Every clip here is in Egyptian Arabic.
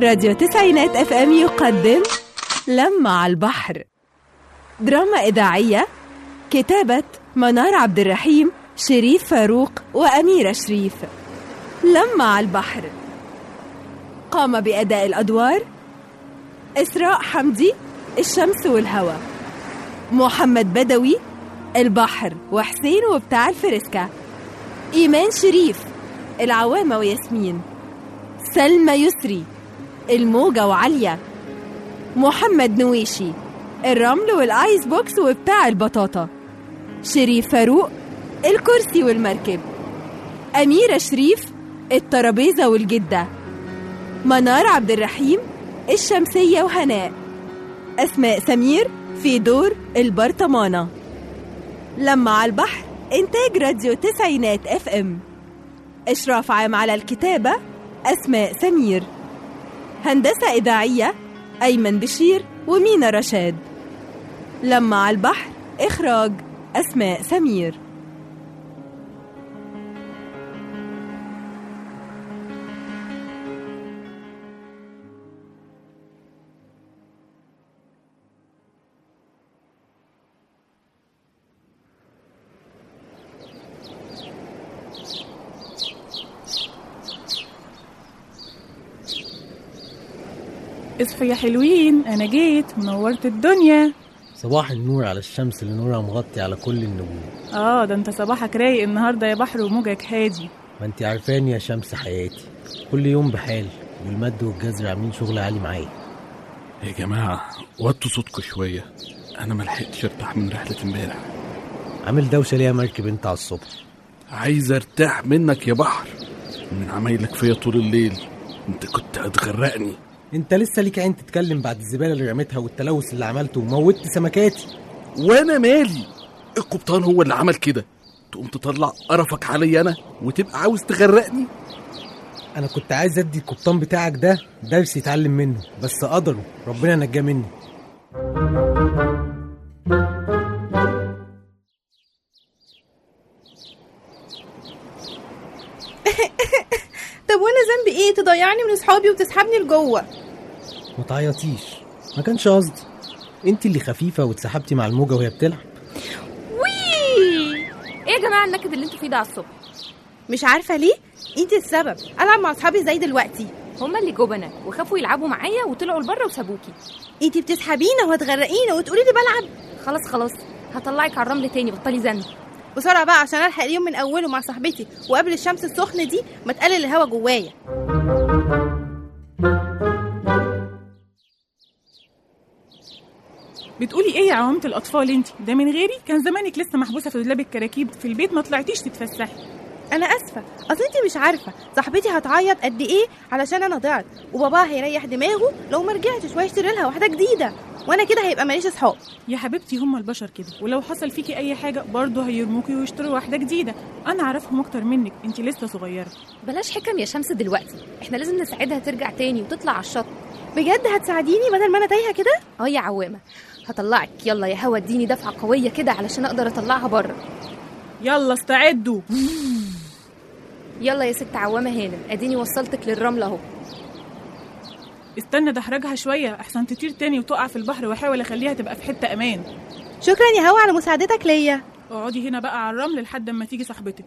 راديو تسعينات اف ام يقدم لما على البحر دراما إذاعية كتابة منار عبد الرحيم شريف فاروق وأميرة شريف لما على البحر قام بأداء الأدوار إسراء حمدي الشمس والهوى محمد بدوي البحر وحسين وبتاع الفريسكا إيمان شريف العوامة وياسمين سلمى يسري الموجة وعليا محمد نويشي الرمل والآيس بوكس وبتاع البطاطا شريف فاروق الكرسي والمركب أميرة شريف الترابيزة والجدة منار عبد الرحيم الشمسية وهناء أسماء سمير في دور البرطمانة لما على البحر إنتاج راديو تسعينات اف ام إشراف عام على الكتابة أسماء سمير هندسة إذاعية أيمن بشير ومينا رشاد لما على البحر إخراج أسماء سمير اصحوا يا حلوين انا جيت منورت الدنيا صباح النور على الشمس اللي نورها مغطي على كل النجوم اه ده انت صباحك رايق النهارده يا بحر وموجك هادي ما انت عارفاني يا شمس حياتي كل يوم بحال والمد والجزر عاملين شغل عالي معايا يا جماعة وطوا صوتكم شوية أنا ملحقتش أرتاح من رحلة امبارح عامل دوشة ليه يا مركب انت على الصبح عايز أرتاح منك يا بحر من عمايلك فيا طول الليل أنت كنت هتغرقني انت لسه ليك عين تتكلم بعد الزبالة اللي رميتها والتلوث اللي عملته وموتت سمكاتي وأنا مالي القبطان هو اللي عمل كده تقوم تطلع قرفك عليا أنا وتبقى عاوز تغرقني انا كنت عايز ادي القبطان بتاعك ده درس يتعلم منه بس قدره ربنا نجاه مني طب وانا ذنبي ايه تضيعني من اصحابي وتسحبني لجوه ما تعيطيش ما كانش قصدي انت اللي خفيفة واتسحبتي مع الموجة وهي بتلعب وي ايه يا جماعه النكد اللي انتوا فيه ده على الصبح مش عارفه ليه انت السبب العب مع اصحابي زي دلوقتي هما اللي جبنة وخافوا يلعبوا معايا وطلعوا لبره وسابوكي انت بتسحبينا وهتغرقينا وتقولي لي بلعب خلاص خلاص هطلعك على الرمل تاني بطلي زن بسرعه بقى عشان الحق اليوم من اوله مع صاحبتي وقبل الشمس السخنه دي ما تقلل الهوا جوايا بتقولي ايه يا عوامة الاطفال انت ده من غيري كان زمانك لسه محبوسه في دولاب الكراكيب في البيت ما طلعتيش تتفسحي انا اسفه اصل انت مش عارفه صاحبتي هتعيط قد ايه علشان انا ضعت وباباها هيريح دماغه لو ما رجعتش وهيشتري لها واحده جديده وانا كده هيبقى ماليش اصحاب يا حبيبتي هم البشر كده ولو حصل فيكي اي حاجه برضه هيرموكي ويشتروا واحده جديده انا اعرفهم اكتر منك انت لسه صغيره بلاش حكم يا شمس دلوقتي احنا لازم نساعدها ترجع تاني وتطلع على الشط بجد هتساعديني بدل ما انا تايهه كده اه يا عوامه هطلعك يلا يا هوا اديني دفعه قويه كده علشان اقدر اطلعها بره يلا استعدوا يلا يا ست عوامه هانم اديني وصلتك للرمله اهو استنى دحرجها شويه احسن تطير تاني وتقع في البحر واحاول اخليها تبقى في حته امان شكرا يا هوا على مساعدتك ليا اقعدي هنا بقى على الرمل لحد اما تيجي صاحبتك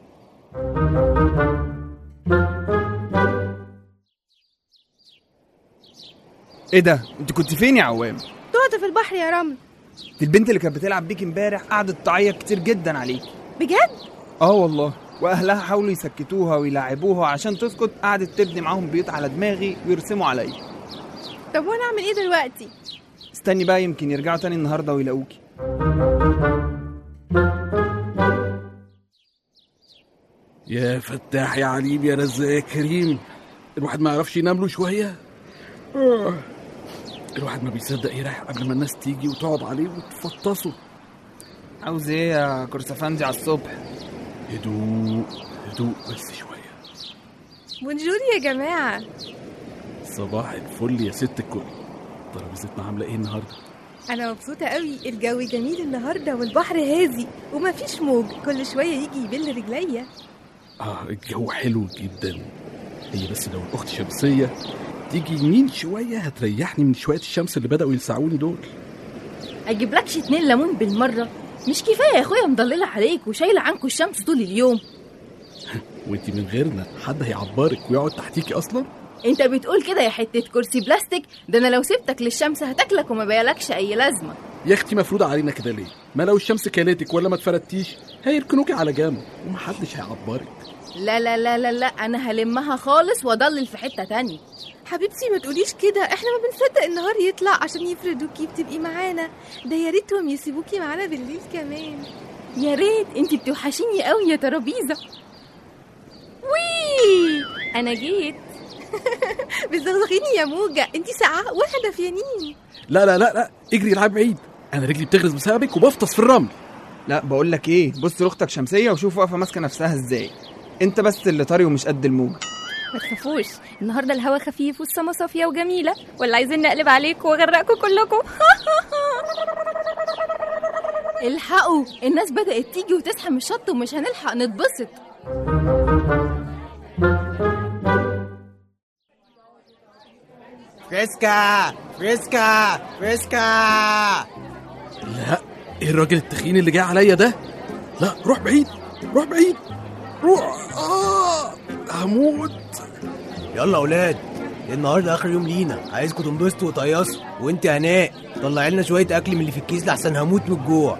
ايه ده انت كنت فين يا عوام تقعد في البحر يا رمل دي البنت اللي كانت بتلعب بيك امبارح قعدت تعيط كتير جدا عليك بجد اه والله واهلها حاولوا يسكتوها ويلاعبوها عشان تسكت قعدت تبني معاهم بيوت على دماغي ويرسموا عليا طب وانا اعمل ايه دلوقتي استني بقى يمكن يرجعوا تاني النهارده ويلاقوكي يا فتاح يا عليم يا رزاق يا كريم الواحد ما يعرفش ينام له شوية آه. الواحد ما بيصدق يريح قبل ما الناس تيجي وتقعد عليه وتفطسه عاوز ايه يا كرسفندي على الصبح هدوء هدوء بس شوية بونجور يا جماعه صباح الفل يا ست الكل ترابيزتنا عاملة ايه النهاردة؟ انا مبسوطه قوي الجو جميل النهارده والبحر هادي ومفيش موج كل شويه يجي يبل رجليا اه الجو حلو جدا هي بس لو الاخت شمسية تيجي يمين شويه هتريحني من شويه الشمس اللي بداوا يلسعوني دول اجيب لكش اتنين ليمون بالمره مش كفايه يا اخويا مضلله عليك وشايله عنكوا الشمس طول اليوم وانت من غيرنا حد هيعبرك ويقعد تحتيكي اصلا انت بتقول كده يا حته كرسي بلاستيك ده انا لو سبتك للشمس هتاكلك وما بيالكش اي لازمه يا اختي مفروض علينا كده ليه ما لو الشمس كلتك ولا ما اتفردتيش هيركنوكي على جنب ومحدش هيعبرك لا لا لا لا لا انا هلمها خالص واضلل في حته تانية حبيبتي ما تقوليش كده احنا ما بنصدق النهار يطلع عشان يفردوكي بتبقي معانا ده يا ريتهم يسيبوكي معانا بالليل كمان يا ريت انت بتوحشيني قوي يا ترابيزه وي انا جيت بتزغزغيني يا موجة انتي ساقعة واحنا دافيانين لا لا لا لا اجري العب بعيد انا رجلي بتغرز بسببك وبفطس في الرمل لا بقول لك ايه بص لاختك شمسيه وشوف واقفه ماسكه نفسها ازاي انت بس اللي طري ومش قد الموجه ما تخافوش النهارده الهوا خفيف والسما صافيه وجميله ولا عايزين نقلب عليكم واغرقكم كلكم الحقوا الناس بدأت تيجي وتزحم الشط ومش هنلحق نتبسط فريسكا فريسكا فريسكا لا ايه الراجل التخين اللي جاي عليا ده لا روح بعيد روح بعيد روح آه هموت يلا اولاد النهارده اخر يوم لينا عايزكم تنبسطوا وتقيصوا وانت هناء طلعي لنا شويه اكل من اللي في الكيس لحسن هموت من الجوع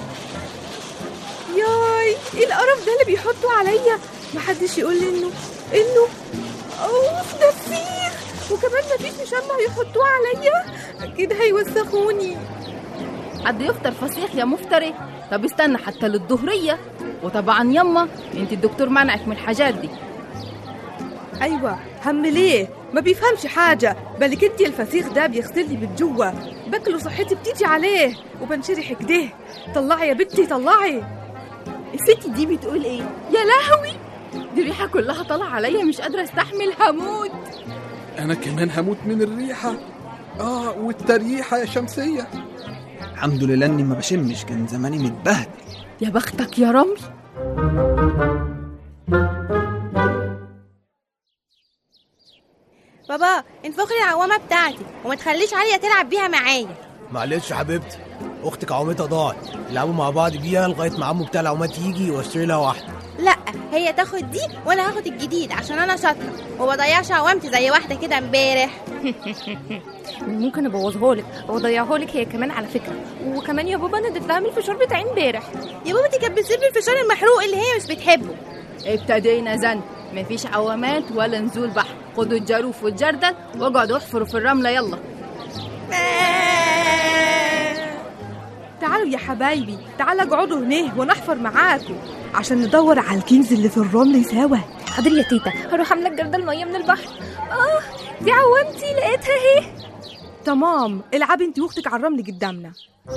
ياي ايه القرف ده اللي بيحطوا عليا محدش يقول لي انه انه اوف ده فسيخ وكمان مفيش مشمع يحطوه عليا اكيد هيوسخوني حد يفطر فسيخ يا مفتري طب استنى حتى للظهريه وطبعا يما انت الدكتور منعك من الحاجات دي ايوه هم ليه ما بيفهمش حاجه بالك انت الفسيخ ده بيغسلني من جوا باكله صحتي بتيجي عليه وبنشرح كده طلعي يا بنتي طلعي الست دي بتقول ايه يا لهوي دي الريحه كلها طالعه عليا مش قادره استحمل هموت انا كمان هموت من الريحه اه والتريحه يا شمسيه الحمد لله اني ما بشمش كان زماني متبهدل يا بختك يا رمل بابا انفخي العوامه بتاعتي وما تخليش عليا تلعب بيها معايا معلش يا حبيبتي اختك عومتها ضاعت يلعبوا مع بعض بيها لغايه ما عمو بتاع العومات يجي واشتري لها واحده لا هي تاخد دي وانا هاخد الجديد عشان انا شاطره وبضيعش عوامتي زي واحده كده امبارح ممكن ابوظها لك واضيعها لك هي كمان على فكره وكمان يا بابا انا اديت لها من الفشار بتاعي امبارح يا بابا دي كانت بتسيب لي الفشار المحروق اللي هي مش بتحبه ابتدينا زن مفيش عوامات ولا نزول بحر خدوا الجاروف والجردل واقعدوا احفروا في الرمله يلا تعالوا يا حبايبي تعالوا اقعدوا هنا ونحفر معاكم عشان ندور على الكنز اللي في الرمل سوا حاضر يا تيتا هروح املك جردل ميه من البحر اه دي عوامتي لقيتها اهي تمام العبي انت واختك على الرمل قدامنا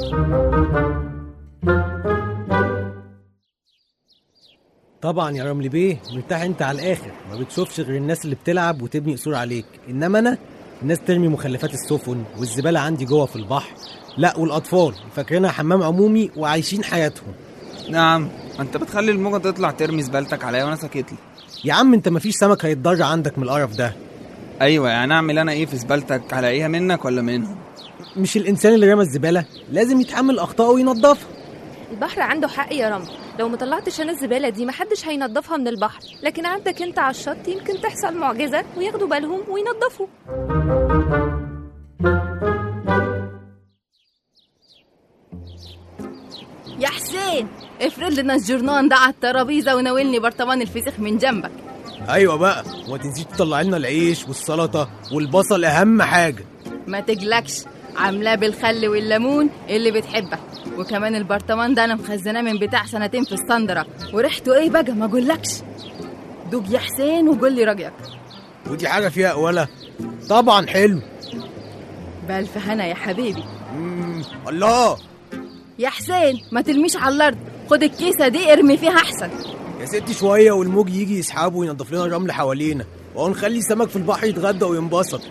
طبعا يا رملي بيه مرتاح انت على الاخر ما بتشوفش غير الناس اللي بتلعب وتبني قصور عليك انما انا الناس ترمي مخلفات السفن والزباله عندي جوه في البحر لا والاطفال فاكرينها حمام عمومي وعايشين حياتهم نعم ما انت بتخلي الموجه تطلع ترمي زبالتك عليا وانا ساكت لي يا عم انت مفيش سمك هيتضر عندك من القرف ده ايوه يعني اعمل انا ايه في زبالتك هلاقيها منك ولا منهم مش الانسان اللي رمى الزباله لازم يتحمل اخطائه وينضفها البحر عنده حق يا رمل لو ما طلعتش انا الزباله دي محدش هينضفها من البحر لكن عندك انت على الشط يمكن تحصل معجزه وياخدوا بالهم وينضفوا يا حسين افرد لنا الجرنان ده على الترابيزه وناولني برطمان الفسيخ من جنبك ايوه بقى وما تنسيش تطلع لنا العيش والسلطه والبصل اهم حاجه ما تقلقش عاملاه بالخل والليمون اللي بتحبه وكمان البرطمان ده انا مخزناه من بتاع سنتين في اسكندرة وريحته ايه بقى ما اقولكش دوق يا حسين وقول لي رايك ودي حاجه فيها ولا طبعا حلو بألف هنا يا حبيبي مم. الله يا حسين ما ترميش على الارض خد الكيسه دي ارمي فيها احسن يا ستي شويه والموج يجي يسحبه وينضف لنا الرمل حوالينا وهو نخلي سمك في البحر يتغدى وينبسط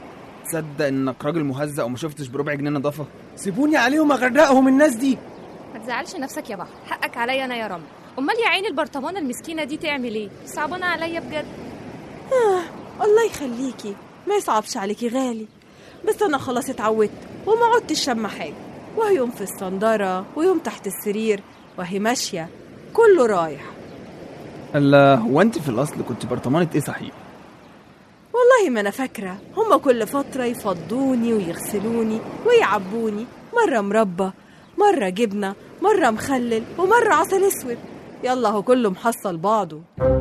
تصدق انك راجل مهزأ وما شفتش بربع جنيه نظافه سيبوني عليهم اغرقهم الناس دي تزعلش نفسك يا بحر حقك عليا انا يا رمل امال يا عيني البرطمانه المسكينه دي تعمل ايه صعبانه عليا بجد الله يخليكي ما يصعبش عليكي غالي بس انا خلاص اتعودت وما عدتش شامه حاجه وهي يوم في الصنداره ويوم تحت السرير وهي ماشيه كله رايح الله هو انت في الاصل كنت برطمانة ايه صحيح والله ما انا فاكره هما كل فتره يفضوني ويغسلوني ويعبوني مره مربى مره جبنه مره مخلل ومره عسل اسود يلا هو كله محصل بعضه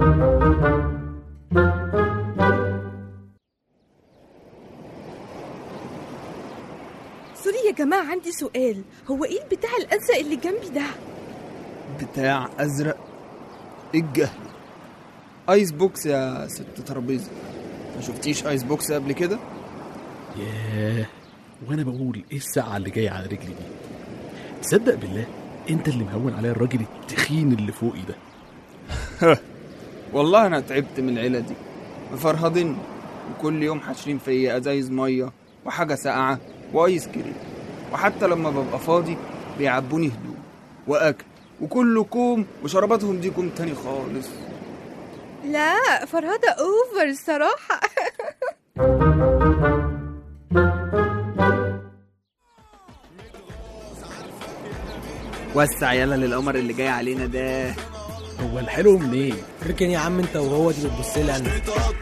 سوري يا جماعة عندي سؤال هو ايه البتاع الأزرق اللي جنبي ده؟ بتاع ازرق ايه الجهل ايس بوكس يا ست ترابيزه ما شفتيش ايس بوكس قبل كده ياه وانا بقول ايه الساعة اللي جاية على رجلي دي تصدق بالله انت اللي مهون عليا الراجل التخين اللي فوقي ده والله انا تعبت من العيله دي مفرهدين وكل يوم حاشرين فيا ازايز ميه وحاجه ساقعه وايس كريم وحتى لما ببقى فاضي بيعبوني هدوم واكل وكله كوم وشرباتهم دي كوم تاني خالص لا فرهدة اوفر الصراحة وسع يلا للقمر اللي جاي علينا ده هو الحلو منين اركن يا عم انت وهو دي بتبص لي انا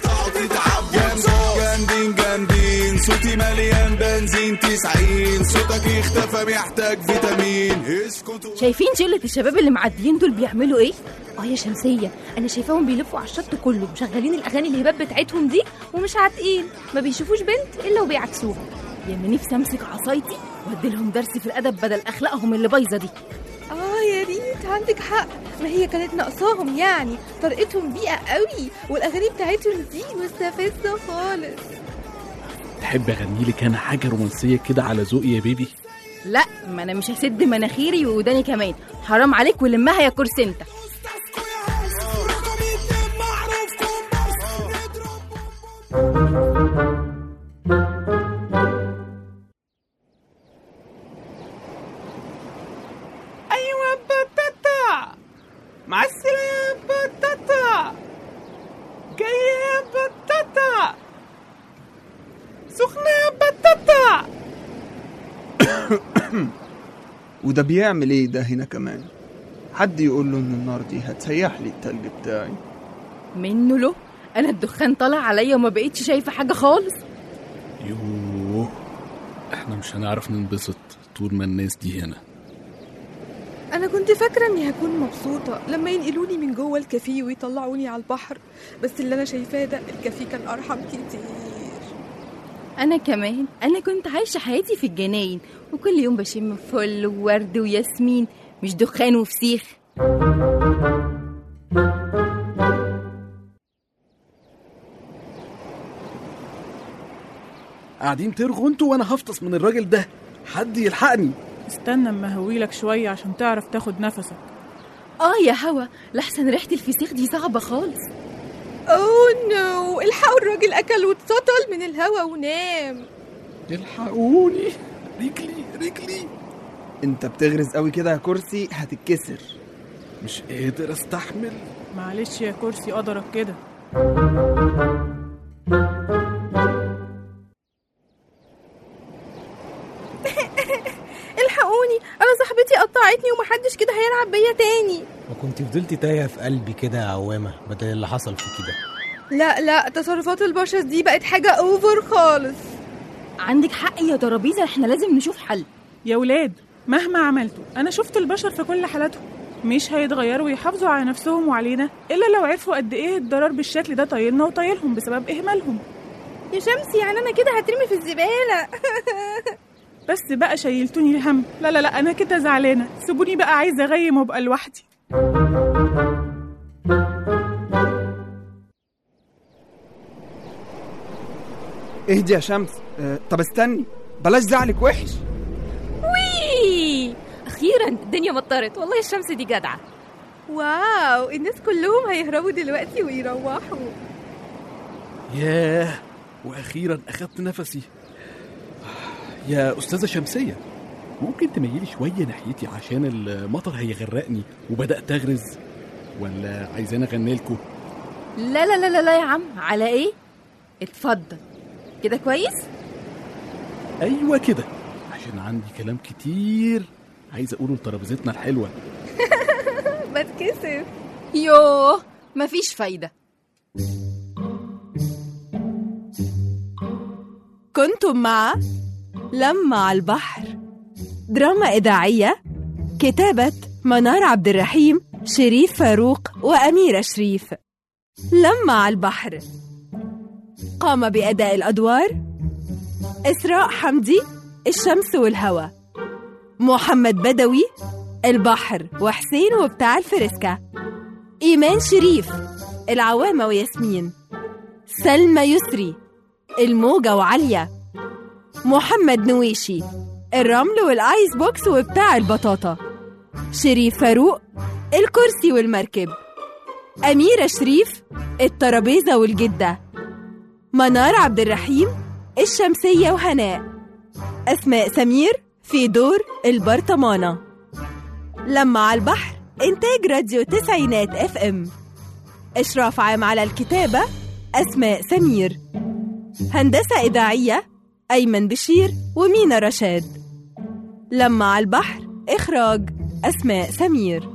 جامدين جامدين صوتي مليان بنزين تسعين صوتك اختفى محتاج فيتامين اسكتوا شايفين شلة الشباب اللي معديين دول بيعملوا ايه؟ اه يا شمسية أنا شايفاهم بيلفوا على الشط كله مشغلين الأغاني الهباب بتاعتهم دي ومش عاتقين ما بيشوفوش بنت إلا وبيعكسوها يا ما نفسي أمسك عصايتي وأدي لهم درس في الأدب بدل أخلاقهم اللي بايظة دي اه يا ريت عندك حق ما هي كانت ناقصاهم يعني طريقتهم بيئة قوي والأغاني بتاعتهم دي مستفزة خالص تحب اغني لك انا حاجة رومانسية كده على ذوقي يا بيبي لا ما أنا مش هسد مناخيري ووداني كمان حرام عليك ولمها يا كرسي أنت ايوه بطاطا مع السلامه بطاطا جايه يا بطاطا سخنه يا بطاطا وده بيعمل ايه ده هنا كمان حد يقول له ان النار دي هتسيح لي التلج بتاعي منه له أنا الدخان طالع عليا وما بقيتش شايفة حاجة خالص يوه احنا مش هنعرف ننبسط طول ما الناس دي هنا أنا كنت فاكرة إني هكون مبسوطة لما ينقلوني من جوه الكافيه ويطلعوني على البحر بس اللي أنا شايفاه ده الكافيه كان أرحم كتير أنا كمان أنا كنت عايشة حياتي في الجناين وكل يوم بشم فل وورد وياسمين مش دخان وفسيخ قاعدين ترغوا انتوا وانا هفطس من الراجل ده حد يلحقني استنى اما هويلك شوية عشان تعرف تاخد نفسك آه يا هوا لحسن ريحة الفسيخ دي صعبة خالص أوه نو الحقوا الراجل أكل واتسطل من الهوا ونام الحقوني رجلي رجلي انت بتغرز قوي كده يا كرسي هتتكسر مش قادر استحمل معلش يا كرسي قدرك كده الحقوني أنا صاحبتي قطعتني ومحدش كده هيلعب بيا تاني ما كنت فضلتي تايهه في قلبي كده يا عوامه بدل اللي حصل فيكي ده لا لا تصرفات البشر دي بقت حاجة أوفر خالص عندك حق يا ترابيزة احنا لازم نشوف حل يا ولاد مهما عملتوا انا شفت البشر في كل حالاتهم مش هيتغيروا ويحافظوا على نفسهم وعلينا الا لو عرفوا قد ايه الضرر بالشكل ده طايلنا وطايلهم بسبب اهمالهم يا شمسي يعني أنا كده هترمي في الزبالة بس بقى شيلتوني الهم لا لا لا انا كده زعلانه سيبوني بقى عايزه اغيم وابقى لوحدي اهدي يا شمس اه طب استني بلاش زعلك وحش وي اخيرا الدنيا مطرت والله الشمس دي جدعه واو الناس كلهم هيهربوا دلوقتي ويروحوا ياه واخيرا اخدت نفسي يا استاذه شمسيه ممكن تميلي شويه ناحيتي عشان المطر هيغرقني وبدات اغرز ولا عايزاني اغني لكم لا لا لا لا, لا يا عم على ايه اتفضل كده كويس ايوه كده عشان عندي كلام كتير عايز اقوله لترابيزتنا الحلوه بتكسف يوه مفيش فايدة كنتم مع لما على البحر دراما إذاعية كتابة منار عبد الرحيم شريف فاروق وأميرة شريف لما على البحر قام بأداء الأدوار إسراء حمدي الشمس والهوى محمد بدوي البحر وحسين وبتاع الفريسكا إيمان شريف العوامة وياسمين سلمى يسري الموجة وعليا محمد نويشي الرمل والآيس بوكس وبتاع البطاطا شريف فاروق الكرسي والمركب أميرة شريف الترابيزة والجدة منار عبد الرحيم الشمسية وهناء أسماء سمير في دور البرطمانة لما على البحر إنتاج راديو تسعينات اف ام إشراف عام على الكتابة أسماء سمير هندسة إذاعية أيمن بشير ومينا رشاد لما على البحر إخراج أسماء سمير